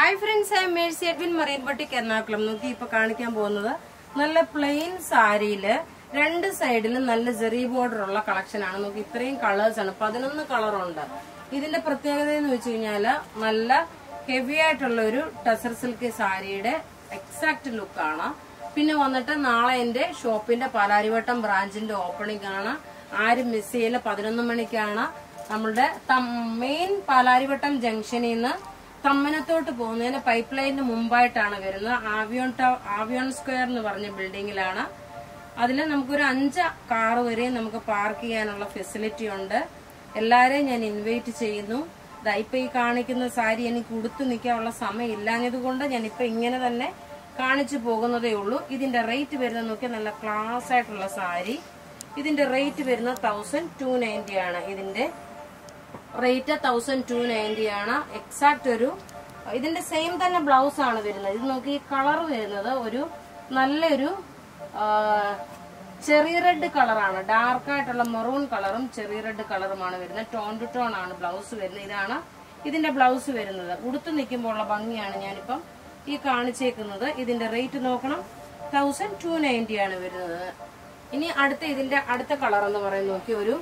hi friends I Mercy Edwin Marine boutique Ernakulam നോക്കി ഇപ്പൊ കാണിക്കാൻ പോകുന്നത് നല്ല പ്ലെയിൻ സാരിയില് രണ്ട് സൈഡിലും നല്ല ജെറി ബോർഡർ ഉള്ള കളക്ഷൻ ആണ് നോക്കി ഇത്രയും കളേഴ്സ് ആണ് പതിനൊന്ന് കളറുണ്ട് ഇതിന്റെ പ്രത്യേകത എന്ന് വെച്ച് കഴിഞ്ഞാല് നല്ല ഹെവി ആയിട്ടുള്ള ഒരു ടസർ സിൽക്ക് സാരിയുടെ എക്സാക്ട് ലുക്കാണ് പിന്നെ വന്നിട്ട് നാളെ എന്റെ ഷോപ്പിന്റെ പാലാരിവട്ടം ബ്രാഞ്ചിന്റെ ഓപ്പണിംഗ് ആണ് ആരും മിസ് ചെയ്യില്ല പതിനൊന്ന് മണിക്കാണ് നമ്മളുടെ മെയിൻ പാലാരിവട്ടം ജംഗ്ഷനിൽ നിന്ന് തമ്മനത്തോട്ട് പോകുന്നതിന് പൈപ്പ് ലൈനിന് മുമ്പായിട്ടാണ് വരുന്നത് ആവിയോൺ ടവ- ആവിയോൺ സ്ക്വയർ എന്ന് പറഞ്ഞ ബിൽഡിങ്ങിലാണ് അതിൽ നമുക്കൊരു അഞ്ച് കാറ് വരെ നമുക്ക് പാർക്ക് ചെയ്യാനുള്ള ഫെസിലിറ്റി ഉണ്ട് എല്ലാരെയും ഞാൻ ഇൻവൈറ്റ് ചെയ്യുന്നു ദാ ഇപ്പൊ ഈ കാണിക്കുന്ന സാരി എനിക്ക് ഉടുത്തു നിൽക്കാനുള്ള സമയം ഇല്ലാഞ്ഞത് കൊണ്ട് ഞാൻ ഇപ്പൊ ഇങ്ങനെ തന്നെ കാണിച്ചു പോകുന്നതേ ഉള്ളൂ ഇതിന്റെ റേറ്റ് വരുന്നത് നോക്കിയാൽ നല്ല ക്ലാസ് ആയിട്ടുള്ള സാരി ഇതിന്റെ റേറ്റ് വരുന്നത് തൗസൻഡ് ടു നയൻറ്റി ആണ് ഇതിന്റെ റേറ്റ് തൗസൻഡ് ടു നയൻറ്റി ആണ് എക്സാക്ട് ഒരു ഇതിന്റെ സെയിം തന്നെ ബ്ലൗസ് ആണ് വരുന്നത് ഇത് നോക്കി കളർ വരുന്നത് ഒരു നല്ലൊരു ആ, ചെറിയ റെഡ് കളറാണ് ഡാർക്ക് ആയിട്ടുള്ള മെറൂൺ കളറും ചെറിയ റെഡ് കളറുമാണ് വരുന്നത് ടോൺ ടു ടോൺ ആണ് ബ്ലൗസ് വരുന്നത് ഇതാണ് ഇതിന്റെ ബ്ലൗസ് വരുന്നത് ഉടുത്തു നിൽക്കുമ്പോൾ ഉള്ള ഭംഗിയാണ് ഞാനിപ്പം ഈ കാണിച്ചേക്കുന്നത് ഇതിന്റെ റേറ്റ് നോക്കണം തൗസൻഡ് ടു നയൻറ്റി ആണ് വരുന്നത് ഇനി അടുത്ത ഇതിന്റെ അടുത്ത കളർ എന്ന് പറയുന്നത് നോക്കി ഒരു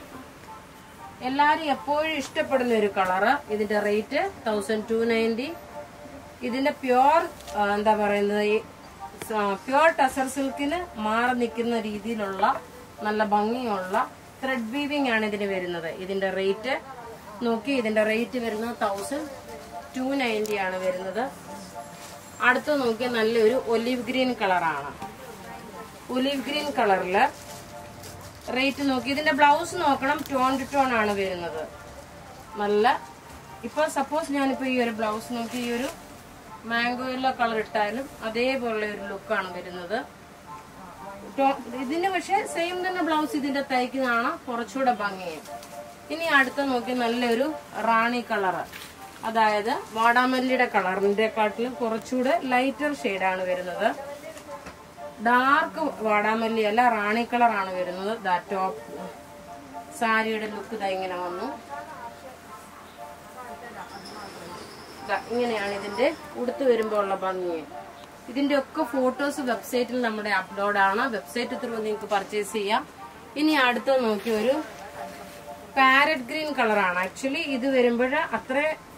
എല്ലാരും എപ്പോഴും ഇഷ്ടപ്പെടുന്ന ഒരു കളറ് ഇതിന്റെ റേറ്റ് തൗസൻഡ് ടു നയൻറ്റി ഇതിന്റെ പ്യോർ എന്താ പറയുന്നത് ഈ പ്യോർ ടസർ സിൽക്കിന് മാറി നിൽക്കുന്ന രീതിയിലുള്ള നല്ല ഭംഗിയുള്ള ത്രെഡ് വീവിംഗ് ആണ് ഇതിന് വരുന്നത് ഇതിന്റെ റേറ്റ് നോക്കി ഇതിന്റെ റേറ്റ് വരുന്നത് തൗസൻഡ് ടു നയൻറ്റി ആണ് വരുന്നത് അടുത്ത നോക്കിയാൽ നല്ലൊരു ഒലിവ് ഗ്രീൻ കളറാണ് ഒലിവ് ഗ്രീൻ കളറില് റേറ്റ് നോക്കി ഇതിന്റെ ബ്ലൗസ് നോക്കണം ടോൺ ടു ടോൺ ആണ് വരുന്നത് നല്ല ഇപ്പൊ സപ്പോസ് ഞാനിപ്പോ ഈ ഒരു ബ്ലൗസ് നോക്കി ഈ ഒരു മാംഗോ യെല്ലോ കളർ ഇട്ടാലും അതേപോലുള്ള ഒരു ലുക്കാണ് വരുന്നത് ടോ- ഇതിന് പക്ഷെ സെയിം തന്നെ ബ്ലൗസ് ഇതിന്റെ തയ്ക്കുന്നതാണ് കുറച്ചുകൂടെ ഭംഗി ഇനി അടുത്ത നോക്കി നല്ലൊരു റാണി കളറ് അതായത് വാടാമല്ലിയുടെ കളറിന്റെ കാട്ടിലും കുറച്ചുകൂടെ ലൈറ്റർ ഷെയ്ഡാണ് വരുന്നത് ഡാർക്ക് വാടാമല്ലി അല്ല റാണി കളറാണ് വരുന്നത് ദാ ടോപ്പ് സാരിയുടെ ലുക്ക് ഇതാ ഇങ്ങനെ വന്നു ദാ ഇങ്ങനെയാണ് ഇതിന്റെ ഉടുത്ത് വരുമ്പോൾ ഉള്ള ഭംഗി ഇതിന്റെ ഒക്കെ ഫോട്ടോസ് വെബ്സൈറ്റിൽ നമ്മുടെ അപ്ലോഡ് ആണ് വെബ്സൈറ്റ് ത്രൂ നിങ്ങൾക്ക് പർച്ചേസ് ചെയ്യാം ഇനി അടുത്ത നോക്കി ഒരു പാരറ്റ് ഗ്രീൻ കളറാണ് ആക്ച്വലി ഇത് വരുമ്പോൾ അത്ര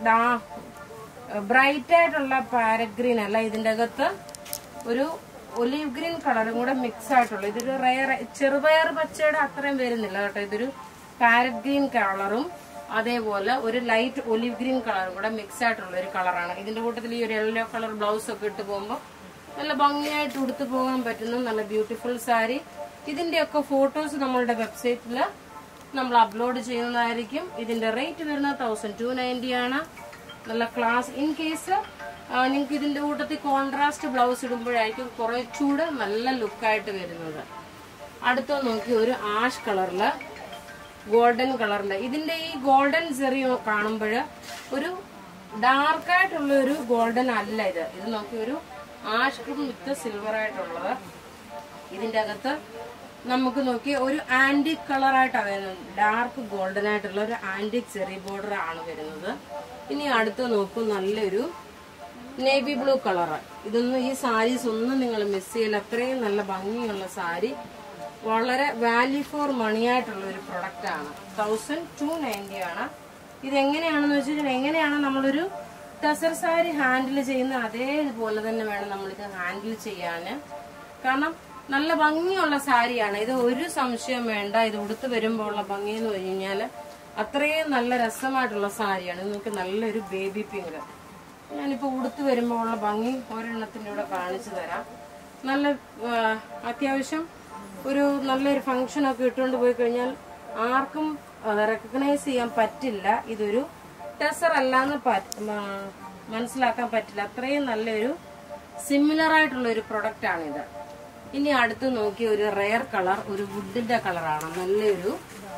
ബ്രൈറ്റ് ആയിട്ടുള്ള പാരറ്റ് ഗ്രീൻ അല്ല ഇതിന്റെ അകത്ത് ഒരു ഒലീവ് ഗ്രീൻ കളറും കൂടെ മിക്സ് ആയിട്ടുള്ള ഇതൊരു റയർ ചെറുപയർ പച്ചയുടെ അത്രയും വരുന്നില്ല കേട്ടോ ഇതൊരു പാരറ്റ് ഗ്രീൻ കളറും അതേപോലെ ഒരു ലൈറ്റ് ഒലിവ് ഗ്രീൻ കളറും കൂടെ മിക്സ് ആയിട്ടുള്ള ഒരു കളറാണ് ഇതിന്റെ കൂട്ടത്തിൽ ഈ ഒരു യെല്ലോ കളർ ബ്ലൗസ് ഒക്കെ ഇട്ട് പോകുമ്പോൾ നല്ല ഭംഗിയായിട്ട് ഉടുത്തു പോകാൻ പറ്റുന്ന നല്ല ബ്യൂട്ടിഫുൾ സാരി ഇതിന്റെയൊക്കെ ഫോട്ടോസ് നമ്മളുടെ വെബ്സൈറ്റിൽ നമ്മൾ അപ്ലോഡ് ചെയ്യുന്നതായിരിക്കും ഇതിന്റെ റേറ്റ് വരുന്നത് തൗസൻഡ് ടു നയൻറ്റി ആണ് നല്ല ക്ലാസ് ഇൻ കേസ് നിങ്ങൾക്ക് ഇതിന്റെ കൂട്ടത്തിൽ കോൺട്രാസ്റ്റ് ബ്ലൗസ് ഇടുമ്പോഴായിരിക്കും കുറച്ചുകൂടെ നല്ല ലുക്കായിട്ട് വരുന്നത് അടുത്ത നോക്കി ഒരു ആഷ് കളറില് ഗോൾഡൻ കളറില് ഇതിന്റെ ഈ ഗോൾഡൻ ചെറിയ കാണുമ്പോൾ ഒരു ഡാർക്ക് ആയിട്ടുള്ള ഒരു ഗോൾഡൻ അല്ല ഇത് ഇത് നോക്കി ഒരു ആഷ് ക്രീം വിത്ത് സിൽവർ ആയിട്ടുള്ളത് ഇതിന്റെ അകത്ത് നമുക്ക് നോക്കി ഒരു ആന്റിക് കളറായിട്ടാണ് വരുന്നത് ഡാർക്ക് ഗോൾഡൻ ആയിട്ടുള്ള ഒരു ആന്റിക് ചെറി ബോർഡർ ആണ് വരുന്നത് ഇനി അടുത്ത് നോക്കൂ നല്ലൊരു നേവി ബ്ലൂ കളറ് ഇതൊന്നും ഈ സാരീസ് ഒന്നും നിങ്ങൾ മിസ് ചെയ്യില്ല അത്രയും നല്ല ഭംഗിയുള്ള സാരി വളരെ വാല്യൂ ഫോർ മണി ആയിട്ടുള്ള ഒരു പ്രൊഡക്റ്റ് ആണ് തൗസൻഡ് ടു നയൻറ്റി ആണ് ഇത് എങ്ങനെയാണെന്ന് വെച്ചാൽ എങ്ങനെയാണ് നമ്മളൊരു ടസർ സാരി ഹാൻഡിൽ ചെയ്യുന്ന അതേപോലെ തന്നെ വേണം നമ്മളിത് ഹാൻഡിൽ ചെയ്യാന് കാരണം നല്ല ഭംഗിയുള്ള സാരിയാണ് ഇത് ഒരു സംശയം വേണ്ട ഇത് ഉടുത്ത് വരുമ്പോൾ ഉള്ള ഭംഗി എന്ന് പറഞ്ഞു കഴിഞ്ഞാൽ അത്രയും നല്ല രസമായിട്ടുള്ള സാരിയാണ് ഇത് നമുക്ക് നല്ലൊരു ബേബി പിങ്ക് ഞാനിപ്പോ ഉടുത്ത് വരുമ്പോൾ ഉള്ള ഭംഗി ഒരെണ്ണത്തിന്റെ ഇവിടെ കാണിച്ചു തരാം നല്ല ആ, അത്യാവശ്യം ഒരു നല്ലൊരു ഫംഗ്ഷൻ ഒക്കെ ഇട്ടുകൊണ്ട് പോയി കഴിഞ്ഞാൽ ആർക്കും റെക്കഗ്നൈസ് ചെയ്യാൻ പറ്റില്ല ഇതൊരു ടെസർ അല്ലാന്ന് പറ്റ്- ആ, മനസ്സിലാക്കാൻ പറ്റില്ല അത്രയും നല്ലൊരു സിമിലർ ആയിട്ടുള്ള ഒരു പ്രൊഡക്റ്റ് ആണിത് ഇനി അടുത്ത് നോക്കിയ ഒരു റെയർ കളർ ഒരു വുഡിന്റെ കളറാണ് നല്ലൊരു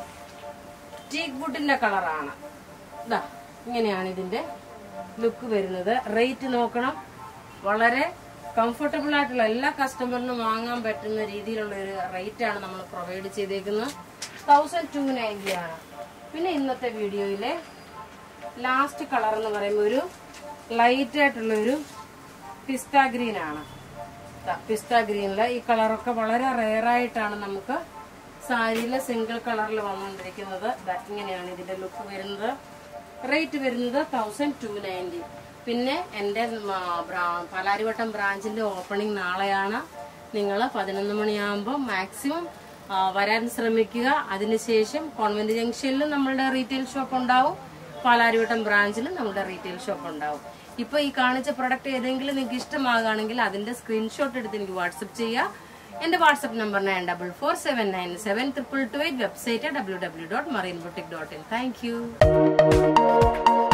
ടീക്ക് വുഡിന്റെ കളറാണ് ഇതാ ഇങ്ങനെയാണ് ഇതിന്റെ ലുക്ക് വരുന്നത് റേറ്റ് നോക്കണം വളരെ കംഫർട്ടബിൾ ആയിട്ടുള്ള എല്ലാ കസ്റ്റമറിനും വാങ്ങാൻ പറ്റുന്ന രീതിയിലുള്ള ഒരു റേറ്റ് ആണ് നമ്മൾ പ്രൊവൈഡ് ചെയ്തേക്കുന്നത് തൗസൻഡ് ടു നയൻറ്റി ആണ് പിന്നെ ഇന്നത്തെ വീഡിയോയിലെ ലാസ്റ്റ് കളർ എന്ന് പറയുമ്പോൾ ഒരു ലൈറ്റ് ആയിട്ടുള്ള ഒരു പിസ്ത ഗ്രീൻ ആണ് പിസ്ത ഗ്രീനില് ഈ കളറൊക്കെ വളരെ റെയർ ആയിട്ടാണ് നമുക്ക് സാരിയിലെ സിംഗിൾ കളറിൽ വന്നുകൊണ്ടിരിക്കുന്നത് ദാ ഇങ്ങനെയാണ് ഇതിന്റെ ലുക്ക് വരുന്നത് റേറ്റ് വരുന്നത് തൗസൻഡ് ടു നയൻറ്റി പിന്നെ എൻ്റെ പലാരിവട്ടം ബ്രാഞ്ചിന്റെ ഓപ്പണിംഗ് നാളെയാണ് നിങ്ങൾ പതിനൊന്ന് മണിയാകുമ്പോൾ മാക്സിമം വരാൻ ശ്രമിക്കുക അതിനുശേഷം കോൺവെന്റ് ജംഗ്ഷനിലും നമ്മളുടെ റീറ്റെയിൽ ഷോപ്പ് ഉണ്ടാവും പാലാരിവട്ടം ബ്രാഞ്ചിലും നമ്മുടെ റീറ്റെയിൽ ഷോപ്പ് ഉണ്ടാവും ഇപ്പൊ ഈ കാണിച്ച പ്രൊഡക്റ്റ് ഏതെങ്കിലും നിങ്ങൾക്ക് ഇഷ്ടമാകുകയാണെങ്കിൽ അതിന്റെ സ്ക്രീൻഷോട്ട് എടുത്ത് എനിക്ക് വാട്സപ്പ് ചെയ്യുക എന്റെ WhatsApp number nine double four seven nine seven triple two eight website W W dot Marine boutique dot in thank U